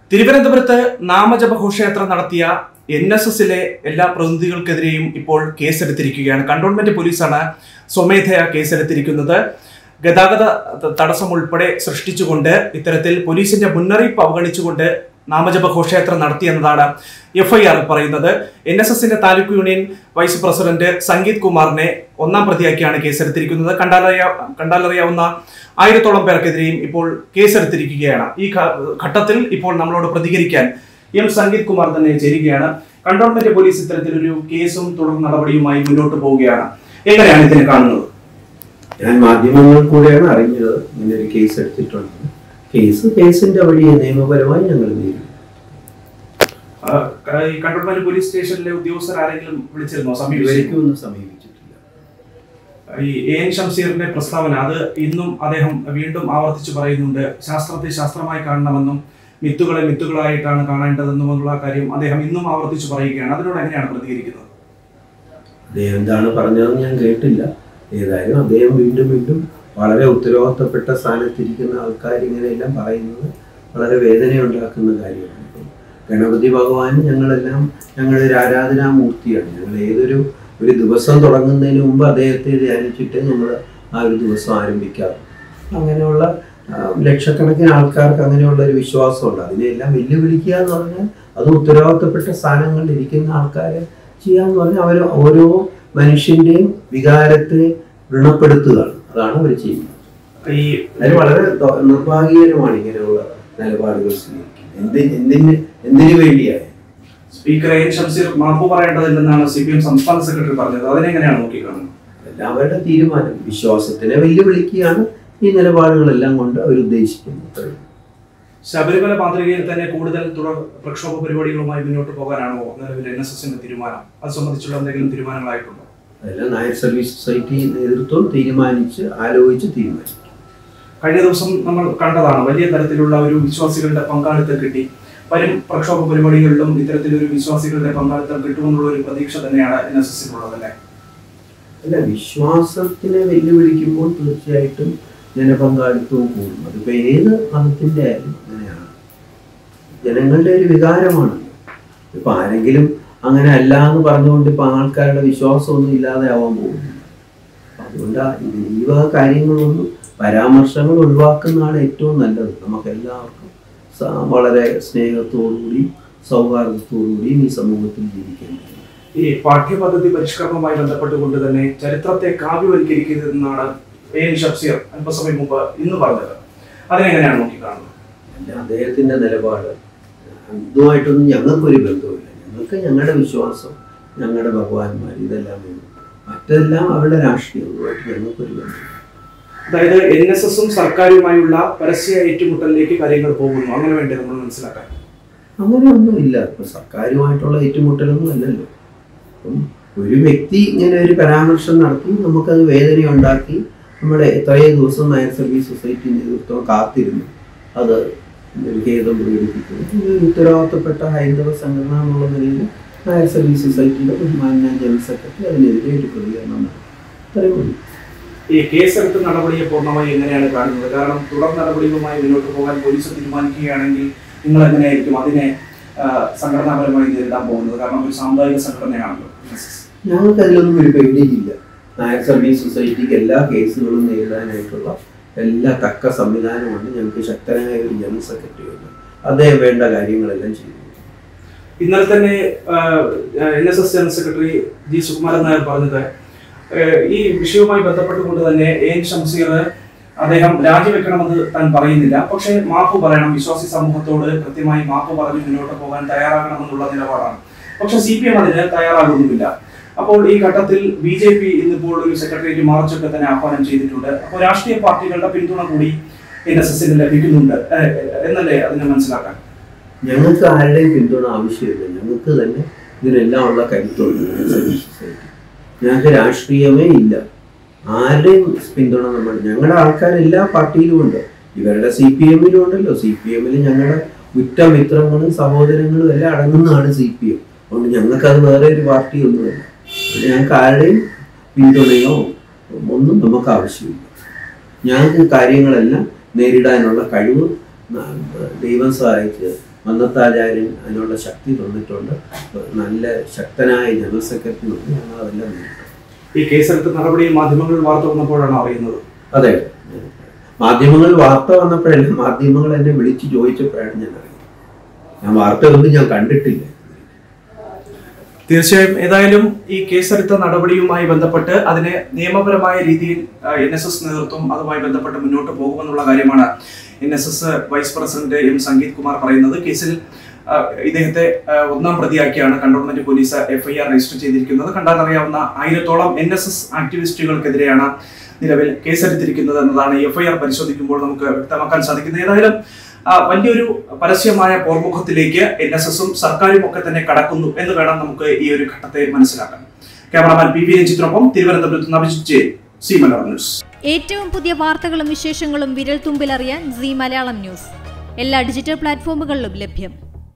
തിരുവനന്തപുരത്ത് നാമജപ ഘോഷയാത്ര നടത്തിയ എൻ എസ് എസിലെ എല്ലാ പ്രതിനിധികൾക്കെതിരെയും ഇപ്പോൾ കേസെടുത്തിരിക്കുകയാണ് കണ്ടോൺമെന്റ് പോലീസാണ് സ്വമേധയാ കേസെടുത്തിരിക്കുന്നത് ഗതാഗത ത- തടസ്സം ഉൾപ്പെടെ സൃഷ്ടിച്ചുകൊണ്ട് ഇത്തരത്തിൽ പോലീസിന്റെ മുന്നറിയിപ്പ് അവഗണിച്ചുകൊണ്ട് നാമജപ ഘോഷയാത്ര നടത്തിയെന്നതാണ് എഫ്ഐആറിൽ പറയുന്നത് എൻ എസ് എസിന്റെ taluk union vice president Sangeeth കുമാറിനെ ഒന്നാം പ്രതിയാക്കിയാണ് കേസെടുത്തിരിക്കുന്നത് കണ്ടാലറിയ കണ്ടാലറിയാവുന്ന ആയിരത്തോളം പേർക്കെതിരെയും ഇപ്പോൾ കേസെടുത്തിരിക്കുകയാണ് ഈ ഘ- ഘട്ടത്തിൽ ഇപ്പോൾ നമ്മളോട് പ്രതികരിക്കാൻ എം സംഗീത് കുമാർ തന്നെ ചേരുകയാണ് കണ്ടോൺമെന്റ് പോലീസ് ഇത്തരത്തിലൊരു കേസും തുടർ നടപടിയുമായി മുന്നോട്ട് പോവുകയാണ് എങ്ങനെയാണ് ഇതിനെ കാണുന്നത് ഞാൻ മാധ്യമങ്ങളിൽ കൂടെയാണ് അറിഞ്ഞത് ഇങ്ങനെ ഒരു കേസ് എടുത്തിട്ടുണ്ട് കേസ് കേസിന്റെ വഴി നിയമപരമായി ഞങ്ങൾ നേരിടും ആ, ക- ഈ കണ്ടോൺമെന്റ് പോലീസ് സ്റ്റേഷനിലെ ഉദ്യോഗസ്ഥർ ആരെങ്കിലും വിളിച്ചിരുന്നോ സമീപിച്ചിരുന്നോ ഇതുവരെയ്ക്കും ഒന്നും സമീപിച്ചിട്ടില്ല ഈ എ എൻ ഷംസീറിന്റെ പ്രസ്താവന അത് ഇന്നും അദ്ദേഹം വീണ്ടും ആവർത്തിച്ചു പറയുന്നുണ്ട് ശാസ്ത്രത്തെ ശാസ്ത്രമായി കാണണമെന്നും മിത്തുകളെ മിത്തുകളായിട്ടാണ് കാണേണ്ടതെന്നുമുള്ള കാര്യം അദ്ദേഹം ഇന്നും ആവർത്തിച്ചു പറയുകയാണ് അതിനോട് എങ്ങനെയാണ് പ്രതികരിക്കുന്നത് അദ്ദേഹം എന്താണ് പറഞ്ഞതെന്ന് ഞാൻ കേട്ടില്ല ഏതായാലും അദ്ദേഹം വീണ്ടും വീണ്ടും വളരെ ഉത്തരവാദിത്തപ്പെട്ട സ്ഥാനത്തിരിക്കുന്ന ആൾക്കാർ ഇങ്ങനെയെല്ലാം പറയുന്നത് വളരെ വേദനയുണ്ടാക്കുന്ന കാര്യമാണ് ഇപ്പം ഗണപതി ഭഗവാൻ ഞങ്ങളെല്ലാം ഞങ്ങളുടെ ഒരു ആരാധനാമൂർത്തിയാണ് ഞങ്ങൾ ഏതൊരു ഒരു ദിവസം തുടങ്ങുന്നതിന് മുമ്പ് അദ്ദേഹത്തെ ധ്യാനിച്ചിട്ട് ഞങ്ങൾ ആ ഒരു ദിവസം ആരംഭിക്കാറ് അങ്ങനെയുള്ള ആ, ലക്ഷക്കണക്കിന് ആൾക്കാർക്ക് അങ്ങനെയുള്ള ഒരു വിശ്വാസമുണ്ട് അതിനെല്ലാം വെല്ലുവിളിക്കുക എന്ന് പറഞ്ഞാൽ അത് ഉത്തരവാദിത്തപ്പെട്ട സ്ഥാനങ്ങളിൽ ഇരിക്കുന്ന ആൾക്കാരെ ചെയ്യാന്ന് പറഞ്ഞാൽ അവർ ഓരോ മനുഷ്യന്റെയും വികാരത്തെ വ്രണപ്പെടുത്തുകയാണ് അതാണ് അവർ ചെയ്യുന്നത് ഈ അതിന് വളരെ ദ- നിർഭാഗ്യകരമാണ് ഇങ്ങനെയുള്ള നിലപാടുകൾ സ്വീകരിക്കുന്നത് എന്തി എന്തിന് എന്തിനു വേണ്ടിയായി സ്പീക്കർ എ എൻ ഷംസീർ മാപ്പ് പറയേണ്ടതില്ലെന്നാണ് സി പി എം സംസ്ഥാന സെക്രട്ടറി പറഞ്ഞത് അതിനെങ്ങനെയാണ് നോക്കിക്കാണുന്നത് എല്ലാം അവരുടെ തീരുമാനം വിശ്വാസത്തിനെ വെല്ലുവിളിക്കുകയാണ് ഈ നിലപാടുകളെല്ലാം കൊണ്ട് അവർ ഉദ്ദേശിക്കുന്നത് അത്രയേ ഉള്ളൂ. ശബരിമല മാതൃകയിൽ തന്നെ കൂടുതൽ തുടർ പ്രക്ഷോഭ പരിപാടികളുമായി മുന്നോട്ട് പോകാനാണോ നിലവിൽ എൻ എസ് എസിന്റെ തീരുമാനം അത് സംബന്ധിച്ചുള്ള എന്തെങ്കിലും തീരുമാനങ്ങളായിട്ടുണ്ടോ അതെല്ലാം നായർ സർവീസ് സൊസൈറ്റി നേതൃത്വം തീരുമാനിച്ച് ആലോചിച്ച് തീരുമാനിക്കും കഴിഞ്ഞ ദിവസം നമ്മൾ കണ്ടതാണ് വലിയ തരത്തിലുള്ള ഒരു വിശ്വാസികളുടെ പങ്കാളിത്തം കിട്ടി വരും പ്രക്ഷോഭ പരിപാടികളിലും ഇത്തരത്തിലൊരു വിശ്വാസികളുടെ പങ്കാളിത്തം കിട്ടുമെന്നുള്ള ഒരു പ്രതീക്ഷ തന്നെയാണ് എൻ എസ് എസിനുള്ളത് അല്ലേ അല്ല വിശ്വാസത്തിനെ വെല്ലുവിളിക്കുമ്പോൾ തീർച്ചയായിട്ടും ജനപങ്കാളിത്തവും കൂടും അതിപ്പോ ഏത് മതത്തിന്റെ ആയാലും അങ്ങനെയാണ് ജനങ്ങളുടെ ഒരു വികാരമാണ് ഇപ്പൊ ആരെങ്കിലും അങ്ങനെ അല്ല എന്ന് പറഞ്ഞുകൊണ്ട് ഇപ്പൊ ആൾക്കാരുടെ വിശ്വാസമൊന്നും ഇല്ലാതെ ആവാൻ പോകുന്നില്ല അപ്പൊ അതുകൊണ്ട് ആ ഇത് ഈ വക കാര്യങ്ങളൊന്നും പരാമർശങ്ങൾ ഒഴിവാക്കുന്നതാണ് ഏറ്റവും നല്ലത് നമുക്ക് എല്ലാവർക്കും സ- വളരെ സ്നേഹത്തോടുകൂടി സൗഹാർദ്ദത്തോടുകൂടിയും ഈ സമൂഹത്തിൽ ജീവിക്കേണ്ടത് ഈ പാഠ്യപദ്ധതി പരിഷ്കരണവുമായി ബന്ധപ്പെട്ടുകൊണ്ട് തന്നെ ചരിത്രത്തെ കാവ്യവൽക്കരിക്കുന്നതെന്നാണ് എ എൻ ഷംസീർ അല്പസമയം മുമ്പ് ഇന്ന് പറഞ്ഞത് അതിനെങ്ങനെയാണ് നോക്കിക്കാണുന്നത് അല്ല അദ്ദേഹത്തിന്റെ നിലപാട് ഇതുമായിട്ടൊന്നും ഞങ്ങൾക്കൊരു ബന്ധവുമില്ല ഞങ്ങൾക്ക് ഞങ്ങളുടെ വിശ്വാസം ഞങ്ങളുടെ ഭഗവാന്മാർ ഇതെല്ലാം വേണം മറ്റെല്ലാം അവരുടെ രാഷ്ട്രീയവുമായിട്ട് ഞങ്ങൾക്കൊരു ബന്ധമില്ല അതായത് എൻ എസ് എസും സർക്കാരുമായുള്ള പരസ്യ ഏറ്റുമുട്ടലിലേക്ക് കാര്യങ്ങൾ പോകുന്നു അങ്ങനെ വേണ്ടി നമ്മൾ മനസ്സിലാക്കാൻ അങ്ങനെയൊന്നും ഇല്ല ഇപ്പൊ സർക്കാരുമായിട്ടുള്ള ഏറ്റുമുട്ടലൊന്നും അല്ലല്ലോ അപ്പം ഒരു വ്യക്തി ഇങ്ങനെ ഒരു പരാമർശം നടത്തി നമുക്കത് വേദന ഉണ്ടാക്കി നമ്മുടെ എത്രയോ ദിവസം നായർ സർവീസ് സൊസൈറ്റി നേതൃത്വം കാത്തിരുന്നു അത് ഒരു ഖേദം പ്രകടിപ്പിക്കുന്നു ഒരു ഉത്തരവാദിത്തപ്പെട്ട ഹൈന്ദവ സംഘടന എന്നുള്ള നിലയിൽ നായർ സർവീസ് സൊസൈറ്റിയുടെ ബഹുമാന്യ ജനറൽ സെക്രട്ടറി അതിനെതിരെ ഒരു പ്രതികരണം നടത്തി അത്രയേ ഉള്ളൂ ഈ കേസെടുത്ത നടപടിയെ പൂർണ്ണമായി എങ്ങനെയാണ് കാണുന്നത് കാരണം തുടർ നടപടികളുമായി മുന്നോട്ട് പോകാൻ പോലീസ് തീരുമാനിക്കുകയാണെങ്കിൽ നിങ്ങൾ എങ്ങനെയായിരിക്കും അതിനെ ആ, സംഘടനാപരമായി നേരിടാൻ പോകുന്നത് കാരണം ഒരു സാമുദായിക സംഘടനയാണല്ലോ NSS. ഞങ്ങൾക്ക് അതിലൊന്നും ഒരു പേടിയില്ല നായർ സർവീസ് സൊസൈറ്റിക്ക് എല്ലാ കേസുകളും നേരിടാനായിട്ടുള്ള എല്ലാ തക്ക സംവിധാനമുണ്ട് ഞങ്ങൾക്ക് ശക്തനായ ഒരു ജനറൽ സെക്രട്ടറി ഉണ്ട് അദ്ദേഹം വേണ്ട കാര്യങ്ങളെല്ലാം ചെയ്തു ഇന്നലെ തന്നെ N S S general secretary G Sukumaran Nair പറഞ്ഞത് ആ, ഈ വിഷയവുമായി ബന്ധപ്പെട്ടുകൊണ്ട് തന്നെ എ എൻ ഷംസീർ അദ്ദേഹം രാജിവെക്കണമെന്ന് താൻ പറയുന്നില്ല പക്ഷേ മാപ്പ് പറയണം വിശ്വാസി സമൂഹത്തോട് കൃത്യമായി മാപ്പ് പറഞ്ഞ് മുന്നോട്ട് പോകാൻ തയ്യാറാകണമെന്നുള്ള നിലപാടാണ് പക്ഷെ സി പി എം അതിന് തയ്യാറാകുന്നുമില്ല അപ്പോൾ ഈ ഘട്ടത്തിൽ ബി ജെ പി ഇന്നിപ്പോൾ ഒരു സെക്രട്ടേറിയറ്റ് മാർച്ചൊക്കെ തന്നെ ആഹ്വാനം ചെയ്തിട്ടുണ്ട് അപ്പോൾ രാഷ്ട്രീയ പാർട്ടികളുടെ പിന്തുണ കൂടി എൻ എസ് എസിന് ലഭിക്കുന്നുണ്ട് ഏ, എന്നല്ലേ അതിനെ മനസ്സിലാക്കാൻ ഞങ്ങൾക്ക് ആരുടെയും പിന്തുണ ആവശ്യമില്ല ഞങ്ങൾക്ക് തന്നെ ഇതിനെല്ലാം ഉള്ള കരുത്തുണ്ട് നായർ സർവീസ് സൊസൈറ്റി ഞങ്ങൾക്ക് രാഷ്ട്രീയമേ ഇല്ല ആരുടെയും പിന്തുണ നമ്മൾ ഞങ്ങളുടെ ആൾക്കാർ എല്ലാ പാർട്ടിയിലും ഉണ്ട് ഇവരുടെ സി പി എമ്മിലും ഉണ്ടല്ലോ സി പി എമ്മിൽ ഞങ്ങളുടെ ഉറ്റ മിത്രങ്ങളും സഹോദരങ്ങളും എല്ലാം അടങ്ങുന്നതാണ് സി പി എം അതുകൊണ്ട് ഞങ്ങൾക്കത് വേറെ ഒരു പാർട്ടി ഒന്നുമില്ല അതുകൊണ്ട് ഞങ്ങൾക്ക് ആരുടെയും പിന്തുണയോ ഒന്നും നമുക്ക് ആവശ്യമില്ല ഞങ്ങൾക്ക് കാര്യങ്ങളെല്ലാം നേരിടാനുള്ള കഴിവ് ന- ദൈവം സഹായിച്ച് മന്നത്താചാര്യൻ അതിനുള്ള ശക്തി തന്നിട്ടുണ്ട് നല്ല ശക്തനായ ജനറൽ സെക്രട്ടറി ഉണ്ട് ഞങ്ങൾ അതെല്ലാം നേരിട്ടു ഈ കേസെടുത്ത നടപടി മാധ്യമങ്ങളിൽ വാർത്ത വന്നപ്പോഴാണ് അറിയുന്നത് അതെ മാധ്യമങ്ങളിൽ വാർത്ത വന്നപ്പോഴല്ല മാധ്യമങ്ങൾ എന്നെ വിളിച്ച് ചോദിച്ചപ്പോഴാണ് ഞാൻ അറിയുന്നത് ഞാൻ വാർത്ത ഒന്നും ഞാൻ കണ്ടിട്ടില്ല തീർച്ചയായും ഏതായാലും ഈ കേസെടുത്ത നടപടിയുമായി ബന്ധപ്പെട്ട് അതിനെ നിയമപരമായ രീതിയിൽ എൻ എസ് എസ് നേതൃത്വം അതുമായി ബന്ധപ്പെട്ട് മുന്നോട്ട് പോകുമെന്നുള്ള കാര്യമാണ് N S S vice president M Sangeeth Kumar പറയുന്നത് കേസിൽ ആ, ഇദ്ദേഹത്തെ ആ, ഒന്നാം പ്രതിയാക്കിയാണ് കണ്ടോൺമെന്റ് പോലീസ് എഫ്ഐആർ രജിസ്റ്റർ ചെയ്തിരിക്കുന്നത് കണ്ടാൽ അറിയാവുന്ന ആയിരത്തോളം എൻ എസ് എസ് ആക്ടിവിസ്റ്റുകൾക്കെതിരെയാണ് നിലവിൽ കേസെടുത്തിരിക്കുന്നത് എന്നതാണ് എഫ്ഐആർ പരിശോധിക്കുമ്പോൾ നമുക്ക് വ്യക്തമാക്കാൻ സാധിക്കുന്നത് ഏതായാലും ആ, വലിയൊരു പരസ്യമായ പോർമുഖത്തിലേക്ക് എൻ എസ് എസും സർക്കാരും ഒക്കെ തന്നെ കടക്കുന്നു എന്ന് വേണം നമുക്ക് ഈ ഒരു ഘട്ടത്തെ മനസ്സിലാക്കാൻ ക്യാമറാമാൻ പി വി രഞ്ജിത്തിനൊപ്പം തിരുവനന്തപുരത്ത് നിന്ന് Abhijith J Zee Malayalam news ഏറ്റവും പുതിയ വാർത്തകളും വിശേഷങ്ങളും വിരൽ തുമ്പിലറിയാൻ സി മലയാളം ന്യൂസ് എല്ലാ ഡിജിറ്റൽ പ്ലാറ്റ്ഫോമുകളിലും ലഭ്യം